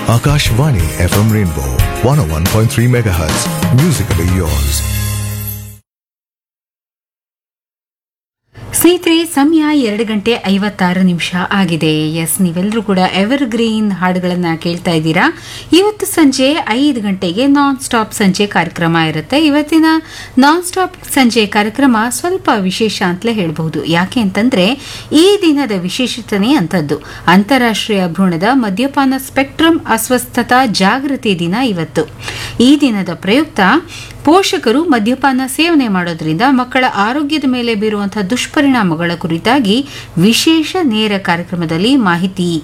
Akashvani FM Rainbow 101.3 MHz. Musically yours. ಸ್ನೇಹಿತರೆ ಸಮಯ ಎರಡು ಗಂಟೆ ಐವತ್ತಾರು ನಿಮಿಷ ಆಗಿದೆ ಎಸ್ ನೀವೆಲ್ಲರೂ ಕೂಡ ಎವರ್ ಗ್ರೀನ್ ಹಾಡುಗಳನ್ನ ಕೇಳ್ತಾ ಇದ್ದೀರಾ ಇವತ್ತು ಸಂಜೆ ಐದು ಗಂಟೆಗೆ ನಾನ್ ಸ್ಟಾಪ್ ಸಂಜೆ ಕಾರ್ಯಕ್ರಮ ಇರುತ್ತೆ ಇವತ್ತಿನ ನಾನ್ ಸ್ಟಾಪ್ ಸಂಜೆ ಕಾರ್ಯಕ್ರಮ ಸ್ವಲ್ಪ ವಿಶೇಷ ಅಂತಲೇ ಹೇಳ್ಬಹುದು ಯಾಕೆ ಅಂತಂದ್ರೆ ಈ ದಿನದ ವಿಶೇಷತೆನೇ ಅಂತದ್ದು ಅಂತಾರಾಷ್ಟ್ರೀಯ ಭ್ರೂಣದ ಮದ್ಯಪಾನ ಸ್ಪೆಕ್ಟ್ರಮ್ ಅಸ್ವಸ್ಥತಾ ಜಾಗೃತಿ ದಿನ ಇವತ್ತು ಈ ದಿನದ ಪ್ರಯುಕ್ತ ಪೋಷಕರು ಮದ್ಯಪಾನ ಸೇವನೆ ಮಾಡೋದ್ರಿಂದ ಮಕ್ಕಳ ಆರೋಗ್ಯದ ಮೇಲೆ ಬೀರುವಂತಹ ದುಷ್ಪರಿಣಾಮಗಳ ಕುರಿತಾಗಿ ವಿಶೇಷ ನೇರ ಕಾರ್ಯಕ್ರಮದಲ್ಲಿ ಮಾಹಿತಿ